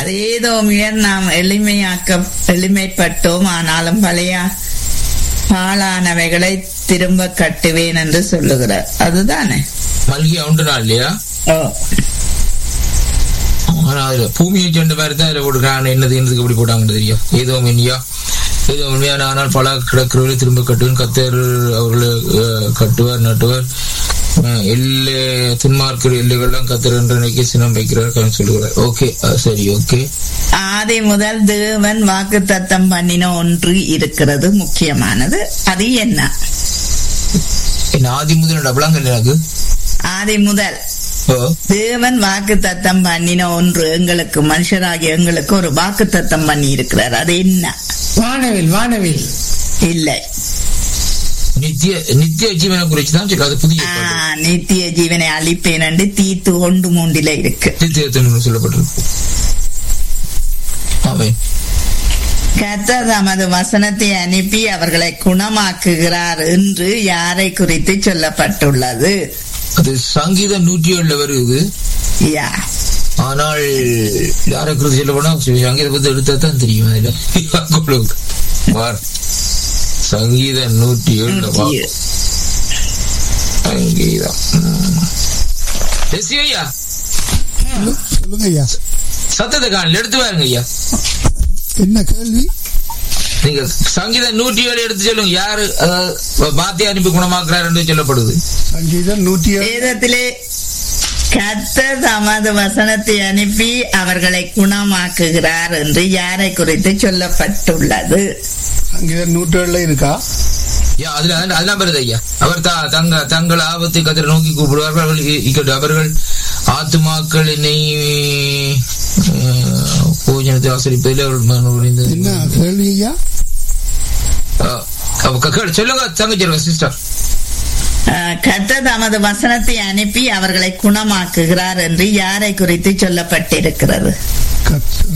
அதேதோமியர் நாம் எளிமையாக்க எளிமைப்பட்டோம் ஆனாலும் பழைய பாழானவைகளை திரும்ப கட்டுவேன் என்று சொல்லுகிறார் அதுதானே மல்கியா உண்டு நாள் இல்லையா ஓ ஆனா அதுல பூமியை சேர்ந்த மாதிரி தான் இதுல போட்டுருக்காங்க என்னது என்னதுக்கு எப்படி போட்டாங்கன்னு தெரியும் ஏதோ மென்னியா ஏதோ உண்மையான ஆனால் பல கிடக்கிறவர்களை திரும்ப கட்டுவேன் கத்தர் அவர்களை அஹ், கட்டுவார் நட்டுவார் அஹ், எல்லை துன்மார்க்கிற எல்லைகள்லாம் கத்தர் என்ற நினைக்க சினம் வைக்கிறார் சொல்லுகிறார் ஓகே சரி ஓகே ஆதி முதல் தேவன் வாக்கு தத்தம் பண்ணின ஒன்று இருக்கிறது முக்கியமானது அது என்ன என்ன ஆதி முதல் டபுளாங்க எனக்கு ஆதி முதல் ஓ தேவன் வாக்கு தத்தம் பண்ணின ஒன்று எங்களுக்கு மனுஷராகிய எங்களுக்கு ஒரு வாக்கு தத்தம் பண்ணி இருக்கிறார் அது என்ன வானவில் வானவில் இல்லை நித்திய நித்திய ஜீவனை குறிச்சு தான் சொல்லு அது புதிய ஆ, ஏற்பாடு. நித்திய ஜீவனை அழிப்பேன் என்று தீத்து ஒன்று மூண்டில இருக்கு நித்தியத்தின் சொல்லப்பட்டிருக்கு ஆமென் கர்த்தர் தமது வசனத்தை அனுப்பி அவர்களை குணமாக்குகிறார் என்று யாரை குறித்து சொல்லப்பட்டுள்ளது அது சங்கீதம் நூற்றி ஏழுல வருது யா ஆனால் யாரை குறித்து சொல்ல போனா சங்கீத பத்தி எடுத்தா தான் தெரியும் அதுல யாக்கோபுக்கு. பார். சங்கீதம் நூற்றி ஏழுல நூற்றி ஏழு. சங்கீதம் ம். எஸ் ஐயா சொல்லுங்க ஐயா சத்தத்தை காணல எடுத்து பாருங்க ஐயா என்ன கேள்வி நீங்க சங்கீதம் நூற்றி ஏழு எடுத்து சொல்லுங்க யாரு அதாவது மாத்தி அனுப்பி குணமாக்குறாரு என்று சொல்லப்படுது சங்கீதம் நூற்றி ஏழு வேதத்திலே கர்த்தர் தமது வசனத்தை அனுப்பி அவர்களை குணமாக்குகிறார் என்று யாரை குறித்து சொல்லப்பட்டுள்ளது சங்கீதம் நூற்றி ஏழுல இருக்கா யா, அதுல அதுல- அதெல்லாம் வருது ஐயா அவர் தா தங்க தங்கள் ஆபத்தை கதிர நோக்கி கூப்பிடுவார்கள் அவர்கள் இ- இக்கட்டு அவர்கள் ஆத்துமாக்கள் என்னை அஹ், போஜனத்தை ஆசிரிப்பதில் அவர்கள் மன உடைந்தது. என்ன கேள்வி ஐயா அஹ், அப்ப க- கேளு, சொல்லுங்க தங்கச்சி சிஸ்டர் அஹ், கர்த்தர் தமது வசனத்தை அனுப்பி அவர்களை குணமாக்குகிறார் என்று யாரை குறித்து சொல்லப்பட்டிருக்கிறது கர்த்தர்